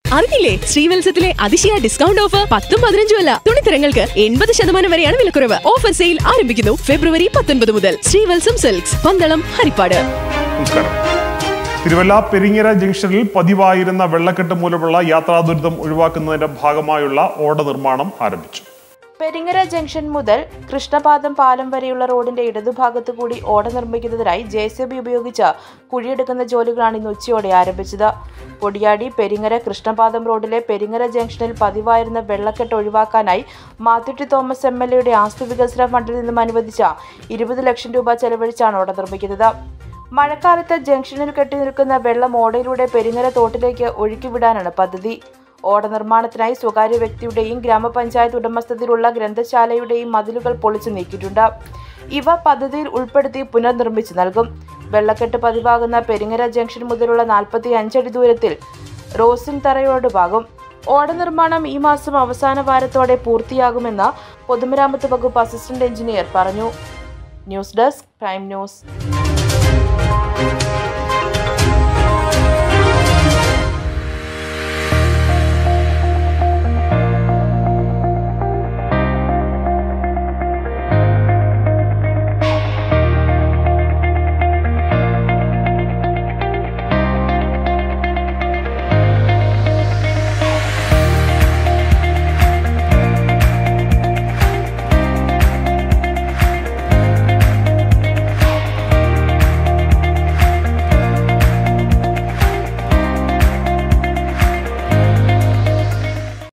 അറിഞ്ഞില്ലേ ശ്രീവത്സത്തിലെ അതിശയ discount offer പത്തും പതിനഞ്ചും അല്ല തുണിത്തരങ്ങൾക്ക് എൺപത് ശതമാനം വരെയാണ് വിലക്കുറവ് ഓഫർ സെയിൽ ആരംഭിക്കുന്നു ഫെബ്രുവരി പത്തൊൻപത് മുതൽ ശ്രീവത്സം സിൽക്സ് പന്തളം ഹരിപ്പാട് നമസ്കാരം തിരുവല്ല പെരിങ്ങര ജംഗ്ഷനിൽ പതിവായിരുന്ന വെള്ളക്കെട്ട് മൂലമുള്ള യാത്രാ ദുരിതം ഒഴിവാക്കുന്നതിന്റെ ഭാഗമായുള്ള ഓട നിർമ്മാണം ആരംഭിച്ചു പെരിങ്ങര ജംഗ്ഷൻ മുതൽ കൃഷ്ണപാദം പാലം വരെയുള്ള റോഡിന്റെ ഇടതുഭാഗത്തു കൂടി ഓട നിർമ്മിക്കുന്നതിനായി ജെ സി ബി ഉപയോഗിച്ച് കുഴിയെടുക്കുന്ന ജോലികളാണ് ഇന്ന് ഉച്ചയോടെ ആരംഭിച്ചത് പൊടിയാടി പെരിങ്ങര കൃഷ്ണപാദം റോഡിലെ പെരിങ്ങര ജംഗ്ഷനിൽ പതിവായിരുന്ന വെള്ളക്കെട്ട് ഒഴിവാക്കാനായി മാത്തുട്ടി തോമസ് എം എൽ എയുടെ ആസ്തി വികസന ഫണ്ടിൽ നിന്നും അനുവദിച്ച ഇരുപത് ലക്ഷം രൂപ ചെലവഴിച്ചാണ് ഓട നിർമ്മിക്കുന്നത് മഴക്കാലത്ത് ജംഗ്ഷനിൽ കെട്ടി നിൽക്കുന്ന വെള്ളം ഓടയിലൂടെ പെരിങ്ങര തോട്ടിലേക്ക് ഒഴുക്കിവിടാനാണ് പദ്ധതി ഓട നിർമ്മാണത്തിനായി സ്വകാര്യ വ്യക്തിയുടെയും ഗ്രാമപഞ്ചായത്ത് ഉടമസ്ഥതയിലുള്ള ഗ്രന്ഥശാലയുടെയും മതിലുകൾ പൊളിച്ചു നീക്കിയിട്ടുണ്ട് ഇവ പദ്ധതിയിൽ ഉൾപ്പെടുത്തി പുനർനിർമ്മിച്ചു നൽകും വെള്ളക്കെട്ട് പതിവാകുന്ന പെരിങ്ങര ജംഗ്ഷൻ മുതലുള്ള നാൽപ്പത്തി അഞ്ചടി ദൂരത്തിൽ റോസിൻ തറയോട് ഭാഗം ഓട നിർമ്മാണം ഈ മാസം അവസാന വാരത്തോടെ പൂർത്തിയാകുമെന്ന് പൊതുമരാമത്ത് വകുപ്പ് അസിസ്റ്റന്റ് എഞ്ചിനീയർ പറഞ്ഞു ന്യൂസ് ഡെസ്ക് പ്രൈം ന്യൂസ്